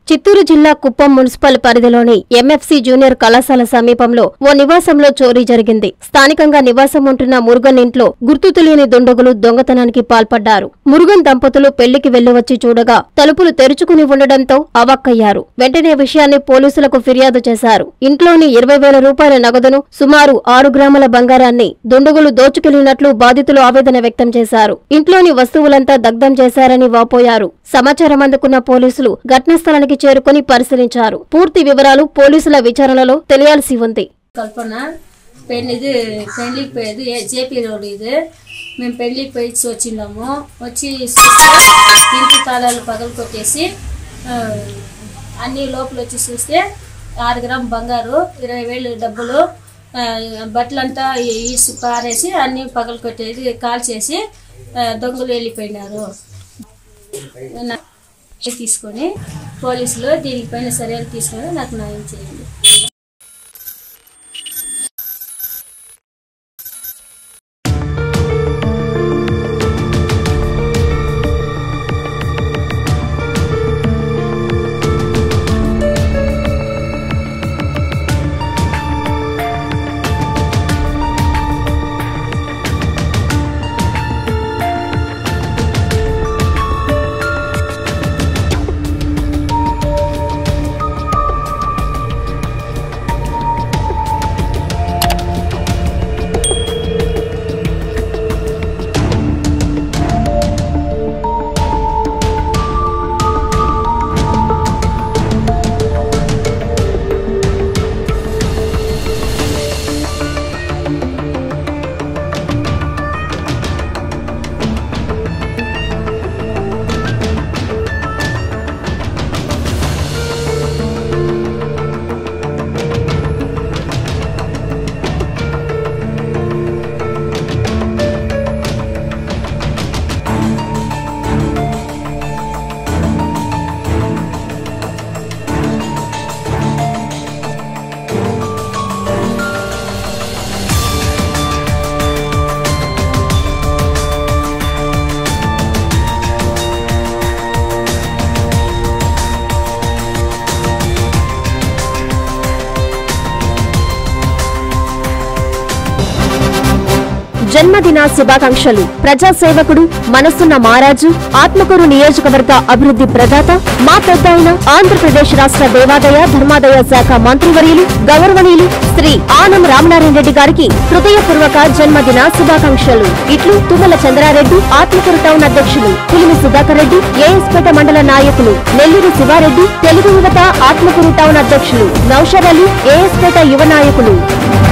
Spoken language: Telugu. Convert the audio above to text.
చిత్తూరు జిల్లా కుప్పం మున్సిపల్ పరిధిలోని ఎంఎఫ్సి జూనియర్ కళాశాల సమీపంలో ఓ నివాసంలో చోరీ జరిగింది స్థానికంగా నివాసం ఉంటున్న మురుగన్ ఇంట్లో గుర్తు తెలియని దుండగులు దొంగతనానికి పాల్పడ్డారు మురుగన్ దంపతులు పెళ్లికి వెళ్లి వచ్చి చూడగా తలుపులు తెరుచుకుని ఉండడంతో అవాక్కయ్యారు వెంటనే విషయాన్ని పోలీసులకు ఫిర్యాదు చేశారు ఇంట్లోని ఇరవై వేల రూపాయల నగదును సుమారు ఆరు గ్రాముల బంగారాన్ని దుండగులు దోచుకెళ్లినట్లు బాధితులు ఆవేదన వ్యక్తం చేశారు ఇంట్లోని వస్తువులంతా దగ్ధం చేశారని వాపోయారు సమాచారం అందుకున్న పోలీసులు ఘటనా స్థలానికి చేరుకుని పరిశీలించారు పూర్తి వివరాలు పోలీసుల విచారణలో తెలియాల్సి ఉంది కల్పన పెళ్లి ఇది పెళ్లికి పోయేది ఏ జేపీ రోడ్ ఇది మేము పెళ్లికి పోయి వచ్చినాము వచ్చి చూస్తే ఇంటి తాళాలు పగలు కొట్టేసి ఆ, అన్ని లోపల వచ్చి చూస్తే ఆరు గ్రామ్ బంగారు ఇరవై వేలు డబ్బులు ఆ, బట్టలంతా ఈసి పారేసి అన్ని పగలు కొట్టేది కాల్చేసి ఆ, దొంగలు వెళ్ళిపోయినారు నా- తీసుకొని పోలీసులు దీనిపైన చర్యలు తీసుకొని నాకు న్యాయం చేయండి జన్మదిన శుభాకాంక్షలు ప్రజాసేవకుడు మనసున్న మారాజు ఆత్మకూరు నియోజకవర్గ అభివృద్ధి ప్రదాత మా పెద్ద అయిన ఆంధ్రప్రదేశ్ రాష్ట్ర దేవాదాయ ధర్మాదాయ శాఖ మంత్రివర్యులు గౌరవనీయులు శ్రీ ఆనం రామనారాయణ రెడ్డి గారికి హృదయపూర్వక జన్మదిన శుభాకాంక్షలు ఇట్లు తుమ్మల చంద్రారెడ్డి ఆత్మకూరు టౌన్ అధ్యక్షులు పులిమి సుధాకర్ రెడ్డి ఏఎస్పేట మండల నాయకులు నెల్లూరు శివారెడ్డి తెలుగు యువత ఆత్మకూరు టౌన్ అధ్యక్షులు నౌషర్ అలీ ఏఎస్పేట యువ నాయకులు